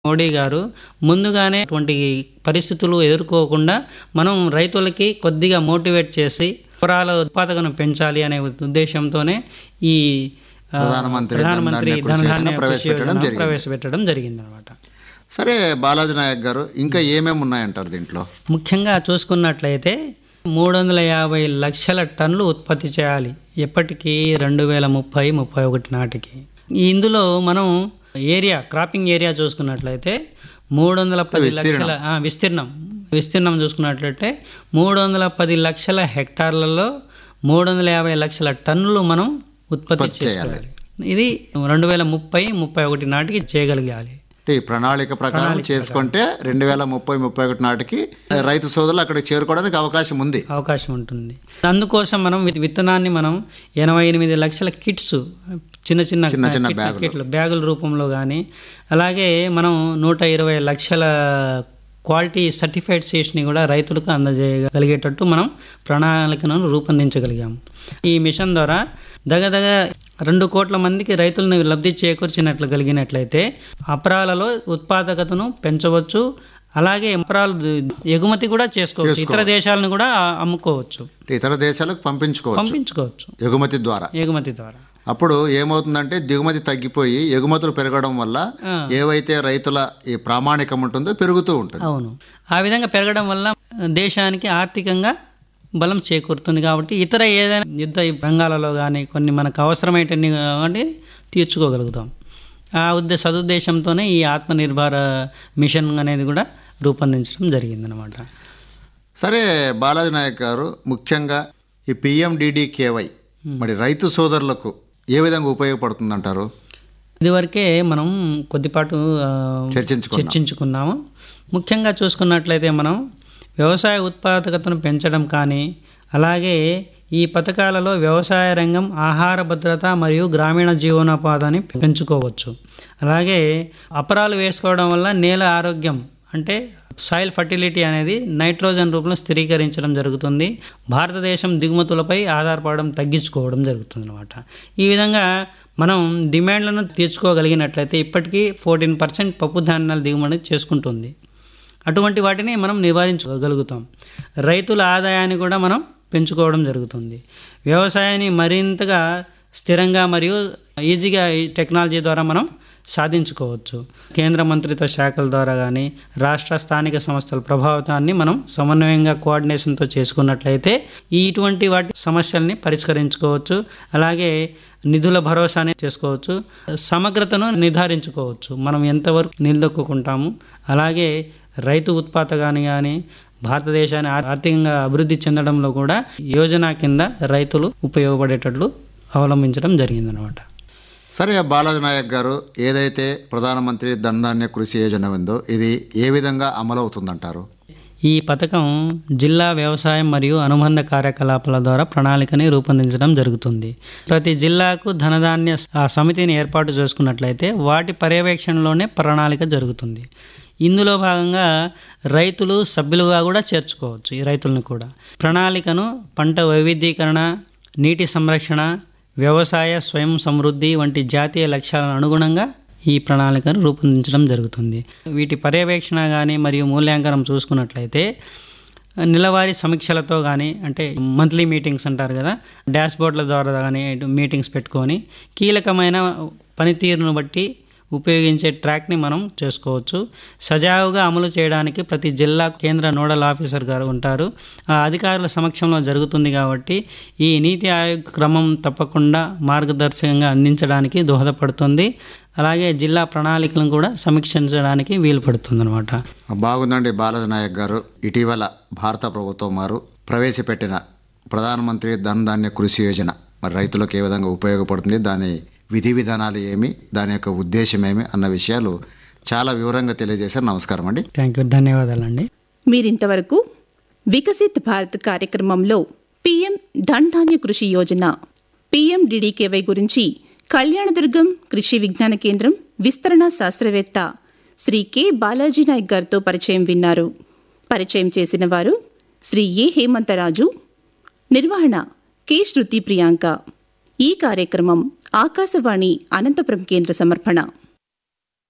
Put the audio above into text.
మోడీ గారు ముందుగానే అటువంటి పరిస్థితులు ఎదుర్కోకుండా మనం రైతులకి కొద్దిగా మోటివేట్ చేసి పొరాల ఉత్పాదకను పెంచాలి అనే ఉద్దేశంతోనే ఈ ఆ, ప్రధానమంత్రి ప్రధానమంత్రి ధనధాన్య కృషి ధనధాన్య యోజన కృషి ప్రవేశపెట్టడం యోజన జరిగింది. ప్రవేశపెట్టడం జరిగింది అనమాట సరే బాలాజీ నాయక్ గారు ఇంకా ఏమేమి ఉన్నాయంటారు దీంట్లో ముఖ్యంగా చూసుకున్నట్లయితే మూడు వందల యాభై లక్షల టన్నులు ఉత్పత్తి చేయాలి ఎప్పటికీ రెండు వేల ముప్పై ముప్పై ఒకటి నాటికి ఇందులో మనం ఏరియా క్రాపింగ్ ఏరియా చూసుకున్నట్లయితే మూడు వందల పది లక్షల ఆ, విస్తీర్ణం విస్తీర్ణం చూసుకున్నట్లయితే మూడు వందల పది లక్షల హెక్టార్లలో మూడు వందల యాభై లక్షల టన్నులు మనం ఉత్పత్తి చేసుకోవాలి ఇది రెండు వేల ముప్పై ముప్పై ఒకటి నాటికి చేయగలగాలి అంటే ఈ ప్రణాళిక ప్రకారం చేసుకుంటే రెండు వేల ముప్పై ముప్పై ఒకటి నాటికి రైతు సోదరులు అక్కడికి చేరుకోవడానికి అవకాశం ఉంది అవకాశం ఉంటుంది అందుకోసం మనం విత్- విత్తనాన్ని మనం ఎనభై ఎనిమిది లక్షల కిట్స్ చిన్న చిన్న చిన్న చిన్న కిట్- బ్యాగులు. కిట్లు బ్యాగుల రూపంలో కానీ అలాగే మనం నూట ఇరవై లక్షల క్వాలిటీ సర్టిఫైడ్ సీడ్స్ని కూడా రైతులకు అందజేయగలిగేటట్టు మనం ప్రణాళికను రూపొందించగలిగాము ఈ మిషన్ ద్వారా దగదగ రెండు కోట్ల మందికి రైతులను లబ్ధి చేకూర్చినట్లు కలిగినట్లయితే అపరాలలో ఉత్పాదకతను పెంచవచ్చు అలాగే అపరాలు ఎగుమతి కూడా చేసుకోవచ్చు ఇతర దేశాలను కూడా అమ్ముకోవచ్చు అంటే ఇతర దేశాలకు పంపించుకోవచ్చు పంపించుకోవచ్చు ఎగుమతి ద్వారా ఎగుమతి ద్వారా అప్పుడు ఏమవుతుందంటే దిగుమతి తగ్గిపోయి ఎగుమతులు పెరగడం వల్ల ఆ. ఏవైతే రైతుల ఈ ప్రామాణికం ఉంటుందో పెరుగుతూ ఉంటుంది ఉంటుంది అవును ఆ విధంగా పెరగడం వల్ల దేశానికి ఆర్థికంగా బలం చేకూరుతుంది కాబట్టి ఇతర ఏదైనా యుద్ధ రంగాలలో కానీ కొన్ని మనకు అవసరమైనన్ని కాబట్టి తీర్చుకోగలుగుతాం ఆ ఉద్దే సదుద్దేశంతోనే ఈ ఆత్మనిర్భర మిషన్ అనేది కూడా రూపొందించడం జరిగిందనమాట సరే బాలాజీ నాయక్ గారు ముఖ్యంగా ఈ పిఎండిడికేవై మరి రైతు సోదరులకు ఏ విధంగా ఉపయోగపడుతుందంటారు ఇదివరకే మనం కొద్దిపాటు ఆ, చర్చించుకున్నాం చర్చించుకున్నాము ముఖ్యంగా చూసుకున్నట్లయితే మనం వ్యవసాయ ఉత్పాదకతను పెంచడం కానీ అలాగే ఈ పథకాలలో వ్యవసాయ రంగం ఆహార భద్రత మరియు గ్రామీణ జీవనోపాధిని పెంచుకోవచ్చు అలాగే అపరాలు వేసుకోవడం వల్ల నేల ఆరోగ్యం అంటే సాయిల్ ఫర్టిలిటీ అనేది నైట్రోజన్ రూపంలో స్థిరీకరించడం జరుగుతుంది భారతదేశం దిగుమతులపై ఆధారపడడం తగ్గించుకోవడం జరుగుతుంది అనమాట ఈ విధంగా మనం డిమాండ్లను తీర్చుకోగలిగినట్లయితే ఇప్పటికీ ఫోర్టీన్ పర్సెంట్ పప్పు ధాన్యాల దిగుమతి చేసుకుంటుంది అటువంటి వాటిని మనం నివారించగలుగుతాం రైతుల ఆదాయాన్ని కూడా మనం పెంచుకోవడం జరుగుతుంది వ్యవసాయాన్ని మరింతగా స్థిరంగా మరియు ఈజీగా ఈ టెక్నాలజీ ద్వారా మనం సాధించుకోవచ్చు కేంద్ర మంత్రిత్వ శాఖల ద్వారా కానీ రాష్ట్ర స్థానిక సంస్థల ప్రభావితాన్ని మనం సమన్వయంగా కోఆర్డినేషన్తో చేసుకున్నట్లయితే ఈ ఇటువంటి వాటి సమస్యల్ని పరిష్కరించుకోవచ్చు అలాగే నిధుల భరోసాని చేసుకోవచ్చు సమగ్రతను నిర్ధారించుకోవచ్చు మనం ఎంతవరకు నిలదొక్కుంటాము అలాగే రైతు ఉత్పాదకాన్ని కానీ భారతదేశాన్ని ఆర్- ఆర్థికంగా అభివృద్ధి చెందడంలో కూడా యోజన కింద రైతులు ఉపయోగపడేటట్లు అవలంబించడం జరిగిందనమాట సరే బాలాజీ నాయక్ గారు ఏదైతే ప్రధానమంత్రి ధనధాన్య కృషి యోజన ఉందో ఇది ఏ విధంగా అమలవుతుందంటారు ఈ పథకం జిల్లా వ్యవసాయం మరియు అనుబంధ కార్యకలాపాల ద్వారా ప్రణాళికని రూపొందించడం జరుగుతుంది ప్రతి జిల్లాకు ధనధాన్య ఆ సమితిని ఏర్పాటు చేసుకున్నట్లయితే వాటి పర్యవేక్షణలోనే ప్రణాళిక జరుగుతుంది ఇందులో భాగంగా రైతులు సభ్యులుగా కూడా చేర్చుకోవచ్చు ఈ రైతులను కూడా ప్రణాళికను పంట వైవిధ్యీకరణ నీటి సంరక్షణ వ్యవసాయ స్వయం సమృద్ధి వంటి జాతీయ లక్ష్యాలను అనుగుణంగా ఈ ప్రణాళికను రూపొందించడం జరుగుతుంది వీటి పర్యవేక్షణ కానీ మరియు మూల్యాంకనం చూసుకున్నట్లయితే నెలవారీ సమీక్షలతో కానీ అంటే మంత్లీ మీటింగ్స్ అంటారు కదా డాష్ బోర్డుల ద్వారా కానీ మీటింగ్స్ పెట్టుకొని కీలకమైన పనితీరును బట్టి ఉపయోగించే ట్రాక్ని మనం చేసుకోవచ్చు సజావుగా అమలు చేయడానికి ప్రతి జిల్లా కేంద్ర నోడల్ ఆఫీసర్ గారు ఉంటారు ఆ అధికారుల సమక్షంలో జరుగుతుంది కాబట్టి ఈ నీతి ఆయోగ్ క్రమం తప్పకుండా మార్గదర్శకంగా అందించడానికి దోహదపడుతుంది అలాగే జిల్లా ప్రణాళికలను కూడా సమీక్షించడానికి వీలు పడుతుంది అనమాట బాగుందండి బాలాజీ నాయక్ గారు ఇటీవల భారత ప్రభుత్వం వారు ప్రవేశపెట్టిన ప్రధానమంత్రి ధనధాన్య కృషి యోజన మరి రైతులకు ఏ విధంగా ఉపయోగపడుతుంది దాని విధి విధానాలు ఏమి దాని యొక్క ఉద్దేశం ఏమి అన్న విషయాలు చాలా వివరంగా తెలియజేశారు నమస్కారం అండి థ్యాంక్ యూ ధన్యవాదాలండి మీరింతవరకు వికసిత్ భారత్ కార్యక్రమంలో పీఎం ధన్ ధాన్య కృషి యోజన పీఎండిడికేవై గురించి కళ్యాణదుర్గం కృషి విజ్ఞాన కేంద్రం విస్తరణ శాస్త్రవేత్త శ్రీ కె బాలాజీ నాయక్ గారితో పరిచయం విన్నారు పరిచయం చేసిన వారు శ్రీ ఏ హేమంతరాజు నిర్వహణ కె శృతి ప్రియాంక ఈ కార్యక్రమం ఆకాశవాణి అనంతపురం కేంద్ర సమర్పణ